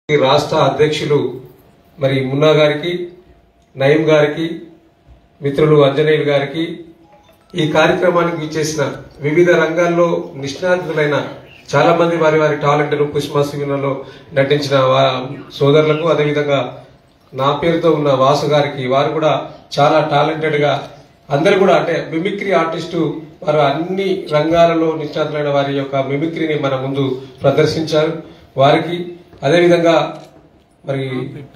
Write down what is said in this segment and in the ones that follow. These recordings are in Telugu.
ఈ రాష్ట్ర అధ్యక్షులు మరి మున్నా గారికి నయీం గారికి మిత్రులు అంజనేయులు గారికి ఈ కార్యక్రమానికి ఇచ్చేసిన వివిధ రంగాల్లో నిష్ణాతులైన చాలా మంది వారి వారి టాలెంట్ పుష్ప సినిమాలో నటించిన వా- సోదరులకు అదేవిధంగా నా పేరుతో ఉన్న వాసు గారికి వారు కూడా చాలా టాలెంటెడ్ గా అందరు కూడా అంటే మిమిక్రీ ఆర్టిస్టు వారు అన్ని రంగాలలో నిష్ణాతులైన వారి యొక్క మిమిక్రీని మన ముందు ప్రదర్శించారు వారికి అదేవిధంగా మరి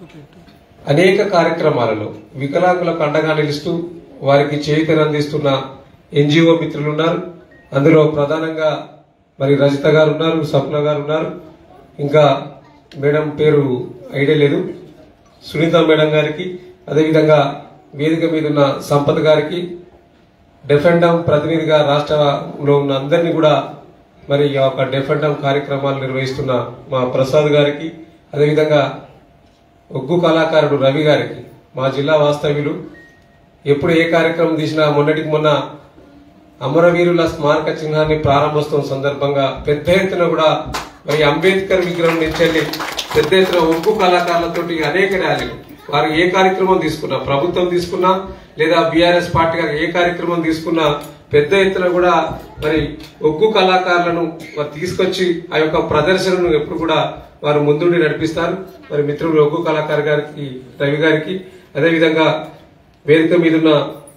అనేక కార్యక్రమాలలో వికలాంగులకు అండగా నిలుస్తూ వారికి చేయుతను అందిస్తున్న ఎన్జిఓ మిత్రులు ఉన్నారు అందులో ప్రధానంగా మరి రజిత గారు ఉన్నారు స్వప్న గారు ఉన్నారు ఇంకా మేడం పేరు ఐడియా లేదు సునీత మేడం గారికి అదేవిధంగా వేదిక మీద ఉన్న సంపత్ గారికి డెఫెండమ్ ప్రతినిధిగా రాష్ట్రంలో ఉన్న అందరినీ కూడా మరి ఈ యొక్క డెఫెండమ్ కార్యక్రమాలు నిర్వహిస్తున్న మా ప్రసాద్ గారికి అదేవిధంగా ఒగ్గు కళాకారుడు రవి గారికి మా జిల్లా వాస్తవ్యులు ఎప్పుడు ఏ కార్యక్రమం తీసినా మొన్నటికి మొన్న అమరవీరుల స్మారక చిహ్నాన్ని ప్రారంభోత్సవం సందర్భంగా పెద్ద ఎత్తున కూడా మరి అంబేద్కర్ విగ్రహం నుంచి వెళ్ళి పెద్ద ఎత్తున ఒగ్గు కళాకారులతోటి అనేక ర్యాలీలు వారు ఏ కార్యక్రమం తీసుకున్నా ప్రభుత్వం తీసుకున్నా లేదా బీఆర్ఎస్ పార్టీ గారు ఏ కార్యక్రమం తీసుకున్నా పెద్ద ఎత్తున కూడా మరి ఒగ్గు కళాకారులను వారు తీసుకొచ్చి ఆ యొక్క ప్రదర్శనను ఎప్పుడు కూడా వారు ముందుండి నడిపిస్తారు మరి మిత్రులు ఒగ్గు కళాకారు గారికి రవి గారికి అదేవిధంగా వేదిక మీద ఉన్న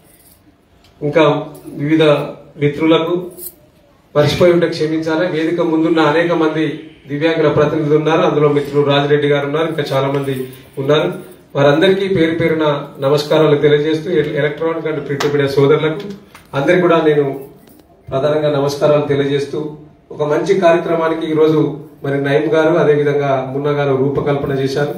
ఇంకా వివిధ మిత్రులకు మర్చిపోయి ఉంటే క్షమించాలి వేదిక ముందున్న అనేక మంది దివ్యాంగుల ప్రతినిధులు ఉన్నారు అందులో మిత్రులు రాజిరెడ్డి గారు ఉన్నారు ఇంకా చాలా మంది ఉన్నారు వారందరికీ పేరు పేరున నమస్కారాలు తెలియజేస్తూ ఎల- ఎలక్ట్రానిక్ అండ్ ప్రింట్ మీడియా సోదరులకు అందరికి కూడా నేను ప్రధానంగా నమస్కారాలు తెలియజేస్తూ ఒక మంచి కార్యక్రమానికి ఈరోజు మరి నయీం గారు అదేవిధంగా మున్నా గారు రూపకల్పన చేశారు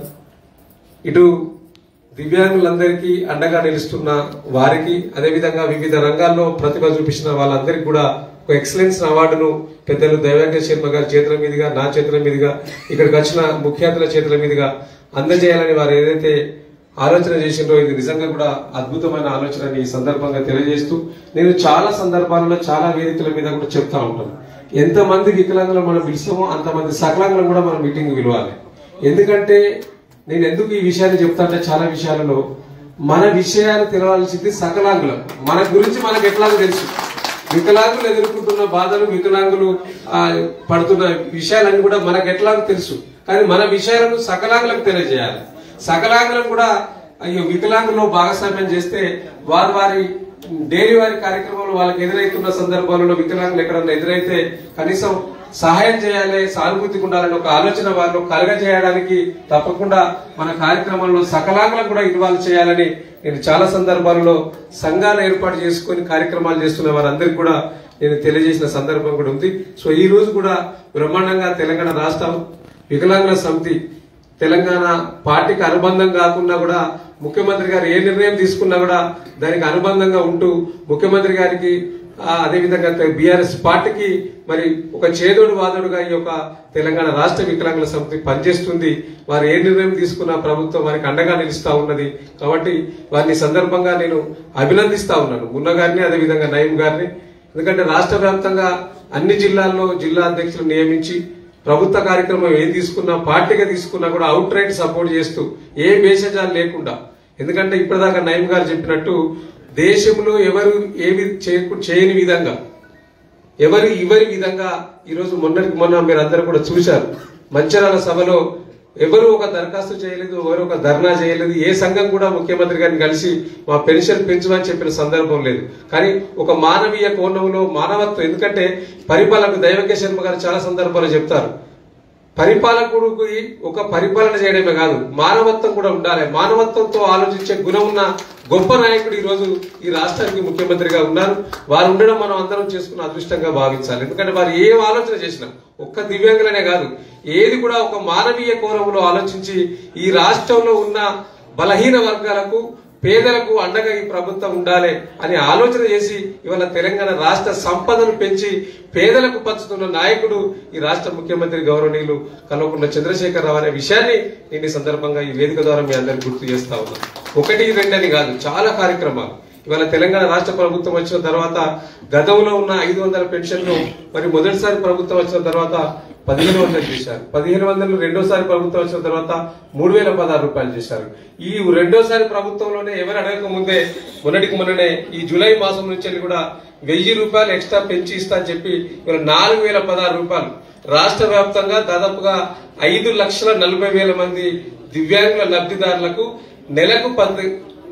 ఇటు దివ్యాంగులందరికీ అండగా నిలుస్తున్న వారికి అదేవిధంగా వివిధ రంగాల్లో ప్రతిభ చూపించిన వాళ్ళందరికీ కూడా ఒక ఎక్సలెన్స్ అవార్డును పెద్దలు దైవాంగ శర్మ గారి చేతుల మీదుగా నా చేతుల మీదుగా ఇక్కడికి వచ్చిన ముఖ్య అతిథుల చేతుల మీదుగా అందజేయాలని వారు ఏదైతే ఆలోచన చేసిండ్రో ఇది నిజంగా కూడా అద్భుతమైన ఆలోచనని ఈ సందర్భంగా తెలియజేస్తూ నేను చాలా సందర్భాలలో చాలా వేదికల మీద కూడా చెప్తా ఉంటాను ఎంతమంది వికలాంగులు మనం పిలుస్తామో అంతమంది సకలాంగులను కూడా మనం మీటింగ్ పిలవాలి ఎందుకంటే నేను ఎందుకు ఈ విషయాన్ని చెప్తాంటే చాలా విషయాలలో మన విషయాలు తెలవాల్సింది సకలాంగులం మన గురించి మనకు ఎట్లాగో తెలుసు వికలాంగులు ఎదుర్కొంటున్న బాధలు వికలాంగులు ఆ, పడుతున్న విషయాలన్నీ కూడా మనకు ఎట్లాగో తెలుసు కానీ మన విషయాలను సకలాంగులకు తెలియజేయాలి సకలాంగులను కూడా అయ్యో వికలాంగుల్లో భాగస్వామ్యం చేస్తే వారు వారి డైలీ వారి కార్యక్రమంలో వాళ్ళకి ఎదురైతున్న సందర్భాలలో వికలాంగులు ఎక్కడన్నా ఎదురైతే కనీసం సహాయం చేయాలి సానుభూతిగా ఉండాలని ఒక ఆలోచన వాళ్ళు కలగజేయడానికి తప్పకుండా మన కార్యక్రమంలో సకలాంగులకు కూడా ఇన్వాల్వ్ చేయాలని నేను చాలా సందర్భాలలో సంఘాలు ఏర్పాటు చేసుకొని కార్యక్రమాలు చేస్తున్న వారందరికీ కూడా నేను తెలియజేసిన సందర్భం కూడా ఉంది సో ఈ రోజు కూడా బ్రహ్మాండంగా తెలంగాణ రాష్ట్రం వికలాంగుల సమితి తెలంగాణ పార్టీకి అనుబంధం కాకుండా కూడా ముఖ్యమంత్రి గారు ఏ నిర్ణయం తీసుకున్నా కూడా దానికి అనుబంధంగా ఉంటూ ముఖ్యమంత్రి గారికి ఆ, అదేవిధంగా బీఆర్ఎస్ పార్టీకి మరి ఒక చేదోడు వాదోడుగా ఈ యొక్క తెలంగాణ రాష్ట్ర వికలాంగుల సమితి పనిచేస్తుంది వారు ఏ నిర్ణయం తీసుకున్నా ప్రభుత్వం వారికి అండగా నిలుస్తా ఉన్నది కాబట్టి వారిని సందర్భంగా నేను అభినందిస్తా ఉన్నాను మున్న గారిని అదేవిధంగా నయీం గారిని ఎందుకంటే రాష్ట్ర వ్యాప్తంగా అన్ని జిల్లాల్లో జిల్లా అధ్యక్షులు నియమించి ప్రభుత్వ కార్యక్రమం ఏం తీసుకున్నా పార్టీగా తీసుకున్నా కూడా అవుట్ రైట్ సపోర్ట్ చేస్తూ ఏ భేషజాలు లేకుండా ఎందుకంటే ఇప్పటిదాకా నయీం గారు చెప్పినట్టు దేశంలో ఎవరు ఏమి చేయకు- చేయని విధంగా ఎవరు ఇవరి విధంగా ఈరోజు మొన్నటికి మొన్న మీరు అందరూ కూడా చూశారు మంచిర్యాల సభలో ఎవరు ఒక దరఖాస్తు చేయలేదు ఎవరు ఒక ధర్నా చేయలేదు ఏ సంఘం కూడా ముఖ్యమంత్రి గారిని కలిసి మా పెన్షన్ పెంచమని చెప్పిన సందర్భం లేదు కానీ ఒక మానవీయ కోణంలో మానవత్వం ఎందుకంటే పరిపాలనకు దైవజ్ఞ శర్మ గారు చాలా సందర్భాలు చెప్తారు పరిపాలకుడికి ఒక పరిపాలన చేయడమే కాదు మానవత్వం కూడా ఉండాలి మానవత్వంతో ఆలోచించే గుణం ఉన్న గొప్ప నాయకుడు ఈ రోజు ఈ రాష్ట్రానికి ముఖ్యమంత్రిగా ఉన్నారు వారు ఉండడం మనం అందరం చేసుకున్న అదృష్టంగా భావించాలి ఎందుకంటే వారు ఏ ఆలోచన చేసినా ఒక్క దివ్యాంగులనే కాదు ఏది కూడా ఒక మానవీయ కోణంలో ఆలోచించి ఈ రాష్ట్రంలో ఉన్న బలహీన వర్గాలకు పేదలకు అండగా ఈ ప్రభుత్వం ఉండాలి అని ఆలోచన చేసి ఇవాళ తెలంగాణ రాష్ట్ర సంపదను పెంచి పేదలకు పంచుతున్న నాయకుడు ఈ రాష్ట్ర ముఖ్యమంత్రి గౌరవనీయులు కల్వకుంట్ల చంద్రశేఖరరావు అనే విషయాన్ని నేను ఈ సందర్భంగా ఈ వేదిక ద్వారా మీ అందరికి గుర్తు చేస్తా ఉన్నా ఒకటి రెండని కాదు చాలా కార్యక్రమాలు ఇవాళ తెలంగాణ రాష్ట్ర ప్రభుత్వం వచ్చిన తర్వాత గతంలో ఉన్న ఐదు వందల పెన్షన్లు మరి మొదటిసారి ప్రభుత్వం వచ్చిన తర్వాత పదిహేను వందలు చేశారు పదిహేను వందలు రెండోసారి ప్రభుత్వం వచ్చిన తర్వాత మూడు వేల పదహారు రూపాయలు చేశారు ఈ రెండోసారి ప్రభుత్వంలోనే ఎవరు అడగక ముందే మొన్నటికి మొన్ననే ఈ జూలై మాసం నుంచి వెళ్ళి కూడా వెయ్యి రూపాయలు ఎక్స్ట్రా పెంచి ఇస్తా అని చెప్పి ఇవాళ నాలుగు వేల పదహారు రూపాయలు రాష్ట్ర వ్యాప్తంగా దాదాపుగా ఐదు లక్షల నలభై వేల మంది దివ్యాంగుల లబ్ధిదారులకు నెలకు పది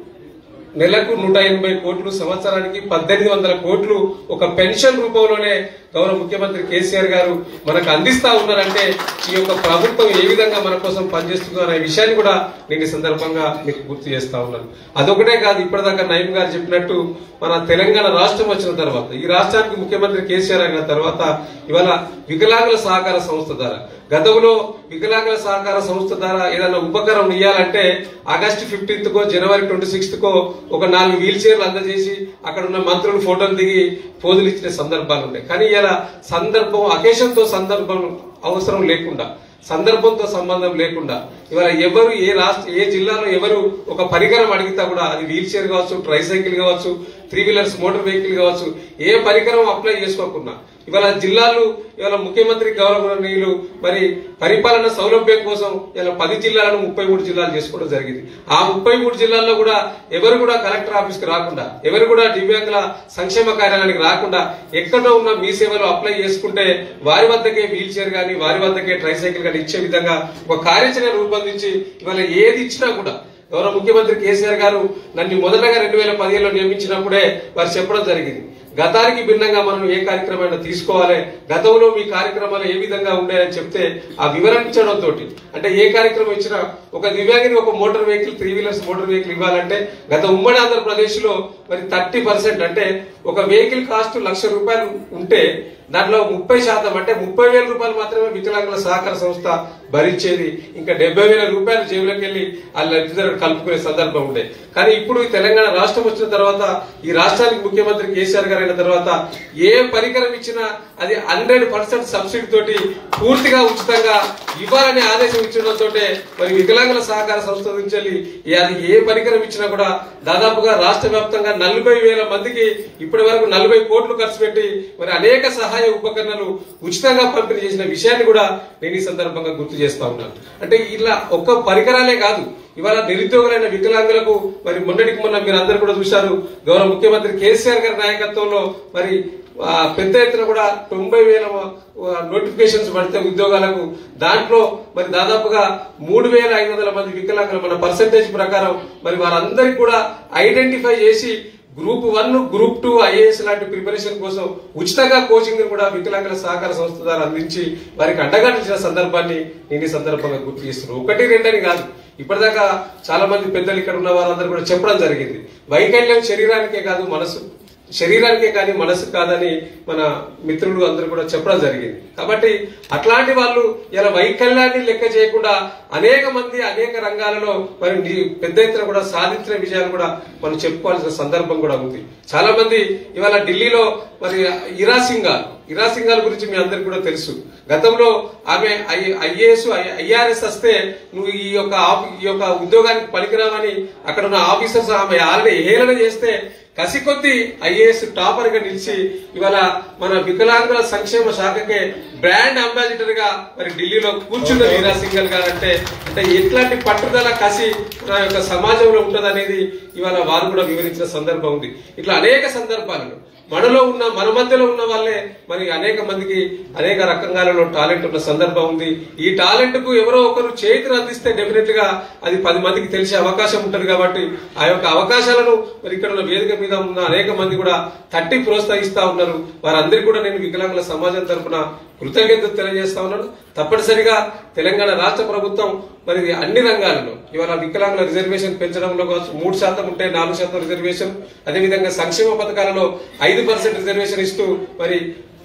నెలకు నూట ఎనభై కోట్లు సంవత్సరానికి పద్దెనిమిది వందల కోట్లు ఒక పెన్షన్ రూపంలోనే గౌరవ ముఖ్యమంత్రి కేసీఆర్ గారు మనకు అందిస్తా ఉన్నారంటే ఈ యొక్క ప్రభుత్వం ఏ విధంగా మన కోసం పనిచేస్తుందో అనే విషయాన్ని కూడా నేను ఈ సందర్భంగా మీకు గుర్తు చేస్తా ఉన్నాను అదొకటే కాదు ఇప్పటిదాకా నయీం గారు చెప్పినట్టు మన తెలంగాణ రాష్ట్రం వచ్చిన తర్వాత ఈ రాష్ట్రానికి ముఖ్యమంత్రి కేసీఆర్ అయిన తర్వాత ఇవాళ వికలాంగుల సహకార సంస్థ ద్వారా గతంలో వికలాంగుల సహకార సంస్థ ద్వారా ఏదైనా ఉపకరణం ఇవ్వాలంటే ఆగస్టు ఫిఫ్టీన్త్ కో జనవరి ట్వంటీ సిక్స్త్ కో ఒక నాలుగు వీల్ చైర్లు అందజేసి అక్కడ ఉన్న మంత్రులు ఫోటోలు దిగి పోజులు ఇచ్చిన సందర్భాలు ఉన్నాయి కానీ ఇలా సందర్భం అకేషన్ తో సందర్భం అవసరం లేకుండా సందర్భంతో సంబంధం లేకుండా ఇవాళ ఎవరు ఏ రాష్ట్ర ఏ జిల్లాలో ఎవరు ఒక పరికరం అడిగితే కూడా అది వీల్ చైర్ కావచ్చు ట్రైసైకిల్ కావచ్చు త్రీ వీలర్స్ మోటార్ వెహికల్ కావచ్చు ఏ పరికరం అప్లై చేసుకోకుండా ఇవాళ జిల్లాలు ఇవాళ ముఖ్యమంత్రి గౌరవనీయులు మరి పరిపాలన సౌలభ్యం కోసం ఇలా పది జిల్లాలను ముప్పై మూడు జిల్లాలు చేసుకోవడం జరిగింది ఆ ముప్పై మూడు జిల్లాల్లో కూడా ఎవరు కూడా కలెక్టర్ ఆఫీస్ కి రాకుండా ఎవరు కూడా దివ్యాంగుల సంక్షేమ కార్యాలయానికి రాకుండా ఎక్కడో ఉన్న మీ సేవలు అప్లై చేసుకుంటే వారి వద్దకే వీల్ చైర్ గానీ వారి వద్దకే ట్రైసైకిల్ గానీ ఇచ్చే విధంగా ఒక కార్యాచరణ రూపొందించి ఇవాళ ఏది ఇచ్చినా కూడా గౌరవ ముఖ్యమంత్రి కేసీఆర్ గారు నన్ను మొదటగా రెండు వేల పదిహేనులో నియమించినప్పుడే వారు చెప్పడం జరిగింది గతానికి భిన్నంగా మనం ఏ కార్యక్రమాన్ని తీసుకోవాలి గతంలో మీ కార్యక్రమాలు ఏ విధంగా ఉండేయని చెప్తే ఆ వివరించడం తోటి అంటే ఏ కార్యక్రమం ఇచ్చినా ఒక దివ్యాంగిని ఒక motor vehicle three wheelers motor vehicle ఇవ్వాలంటే గత ఉమ్మడి ఆంధ్రప్రదేశ్ లో మరి థర్టీ పర్సెంట్ అంటే ఒక వెహికల్ కాస్ట్ లక్ష రూపాయలు ఉంటే దాంట్లో ముప్పై శాతం అంటే ముప్పై వేల రూపాయలు మాత్రమే వికలాంగుల సహకార సంస్థ భరించేది ఇంకా డెబ్బై వేల రూపాయలు జేబులోకి వెళ్ళి ఆ లబ్ధిదారుడు కలుపుకునే సందర్భం ఉండే కానీ ఇప్పుడు ఈ తెలంగాణ రాష్ట్రం వచ్చిన తర్వాత ఈ రాష్ట్రానికి ముఖ్యమంత్రి కేసీఆర్ గారు అయిన తర్వాత ఏ పరికరం ఇచ్చినా అది హండ్రెడ్ పర్సెంట్ సబ్సిడీ తోటి పూర్తిగా ఉచితంగా ఇవ్వాలనే ఆదేశం ఇచ్చడంతో మరి వికలాంగుల సహకార సంస్థ నుంచి వెళ్ళి ఏ- అది ఏ పరికరం ఇచ్చినా కూడా దాదాపుగా రాష్ట్ర వ్యాప్తంగా నలభై వేల మందికి ఇప్పటి వరకు నలభై కోట్లు ఖర్చు పెట్టి మరి అనేక సహాయ ఉపకరణలు ఉచితంగా పంపిణీ చేసిన విషయాన్ని కూడా నేను ఈ సందర్భంగా గుర్తు చేస్తా ఉన్నాను అంటే ఇలా ఒక్క పరికరాలే కాదు ఇవాళ నిరుద్యోగులైన వికలాంగులకు మరి మొన్నటికి మొన్న మీరు అందరు కూడా చూశారు గౌరవ ముఖ్యమంత్రి కేసీఆర్ గారి నాయకత్వంలో మరి ఆ, పెద్ద ఎత్తున కూడా తొంభై వేల నోటిఫికేషన్స్ పడితే ఉద్యోగాలకు దాంట్లో మరి దాదాపుగా మూడు వేల ఐదు వందల మంది వికలాంగులు మన పర్సంటేజ్ ప్రకారం మరి వారందరికీ కూడా ఐడెంటిఫై చేసి group one group two IAS లాంటి ప్రిపరేషన్ కోసం ఉచితంగా కోచింగ్ కూడా వికలాంగుల సహకార సంస్థ ద్వారా అందించి వారికి అండగా సందర్భాన్ని నేను ఈ సందర్భంగా గుర్తు చేస్తున్నాను ఒకటి రెండని కాదు ఇప్పటిదాకా చాలా మంది పెద్దలు ఇక్కడ ఉన్న వారందరూ కూడా చెప్పడం జరిగింది వైకల్యం శరీరానికే కాదు మనసు శరీరానికే కానీ మనసు కాదని మన మిత్రులు అందరూ కూడా చెప్పడం జరిగింది కాబట్టి అట్లాంటి వాళ్ళు ఇలా వైకల్యాన్ని లెక్క చేయకుండా అనేక మంది అనేక రంగాలలో మరి ని- పెద్ద ఎత్తున కూడా సాధించిన విజయాలు కూడా మనం చెప్పుకోవాల్సిన సందర్భం కూడా ఉంది చాలా మంది ఇవాళ ఢిల్లీలో మరి ఇరా సింగాల్ ఇరా సింగాల్ గురించి మీ అందరికి కూడా తెలుసు గతంలో ఆమె ఐఏఎస్ ఐఆర్ఎస్ వస్తే నువ్వు ఈ యొక్క ఆఫ్- ఈ యొక్క ఉద్యోగానికి పనికిరావని అక్కడ ఉన్న ఆఫీసర్స్ ఆమె ఆల్రెడీ హేళన చేస్తే కసి కొద్ది ఐఏఎస్ టాపర్ గా నిలిచి ఇవాళ మన వికలాంగుల సంక్షేమ శాఖకే బ్రాండ్ అంబాసిడర్ గా మరి ఢిల్లీలో కూర్చున్న వీరా సింగల్ గారు అంటే అంటే ఎట్లాంటి పట్టుదల కసి మన యొక్క సమాజంలో ఉంటదనేది ఇవాళ వారు కూడా వివరించిన సందర్భం ఉంది ఇట్లా అనేక సందర్భాలలో మనలో ఉన్న మన మధ్యలో ఉన్న వాళ్ళే మరి అనేక మందికి అనేక రకంగాలలో టాలెంట్ ఉన్న సందర్భం ఉంది ఈ టాలెంట్ కు ఎవరో ఒకరు చేతిని అందిస్తే డెఫినెట్ గా అది పది మందికి తెలిసే అవకాశం ఉంటుంది కాబట్టి ఆ యొక్క అవకాశాలను మరి ఇక్కడ ఉన్న వేదిక మీద ఉన్న అనేక మంది కూడా తట్టి ప్రోత్సహిస్తా ఉన్నారు వారందరికీ కూడా నేను వికలాంగుల సమాజం తరపున కృతజ్ఞతలు తెలియజేస్తా ఉన్నాను తప్పనిసరిగా తెలంగాణ రాష్ట్ర ప్రభుత్వం మరి అన్ని రంగాలలో ఇవాళ వికలాంగుల రిజర్వేషన్ పెంచడంలో కావచ్చు మూడు శాతం ఉంటే నాలుగు శాతం రిజర్వేషన్ అదేవిధంగా సంక్షేమ పథకాలలో ఐదు పర్సెంట్ రిజర్వేషన్ ఇస్తూ మరి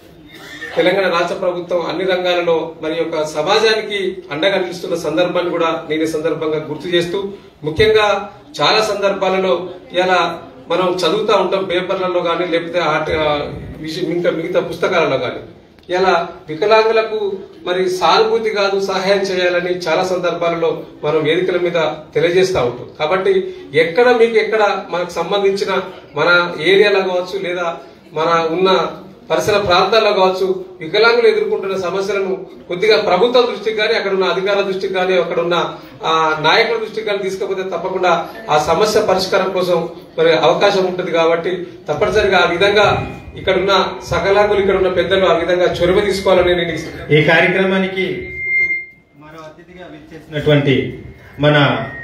తెలంగాణ రాష్ట్ర ప్రభుత్వం అన్ని రంగాలలో మరి యొక్క సమాజానికి అండగా నిలుస్తున్న సందర్భాన్ని కూడా నేను ఈ సందర్భంగా గుర్తు చేస్తూ ముఖ్యంగా చాలా సందర్భాలలో ఇలా మనం చదువుతా ఉంటాం పేపర్లలో కానీ లేకపోతే ఆట విషయం ఇంకా మిగతా పుస్తకాలలో కానీ ఇలా వికలాంగులకు మరి సానుభూతి కాదు సహాయం చేయాలని చాలా సందర్భాలలో మనం వేదికల మీద తెలియజేస్తా ఉంటాం కాబట్టి ఎక్కడ మీకు ఎక్కడ మనకు సంబంధించిన మన ఏరియాలో కావచ్చు లేదా మన ఉన్న పరిసర ప్రాంతాల్లో కావచ్చు వికలాంగులు ఎదుర్కొంటున్న సమస్యలను కొద్దిగా ప్రభుత్వం దృష్టికి కానీ అక్కడ ఉన్న అధికారుల దృష్టికి కానీ అక్కడ ఉన్న ఆ, నాయకుల దృష్టికి కానీ తీసుకపోతే తప్పకుండా ఆ సమస్య పరిష్కారం కోసం మరి అవకాశం ఉంటుంది కాబట్టి తప్పనిసరిగా ఆ విధంగా ఇక్కడ ఉన్న సకలాంగులు ఇక్కడ ఉన్న పెద్దలు ఆ విధంగా చొరవ తీసుకోవాలని నేను ఈ ఈ కార్యక్రమానికి మరో అతిథిగా విచ్చేసినటువంటి మన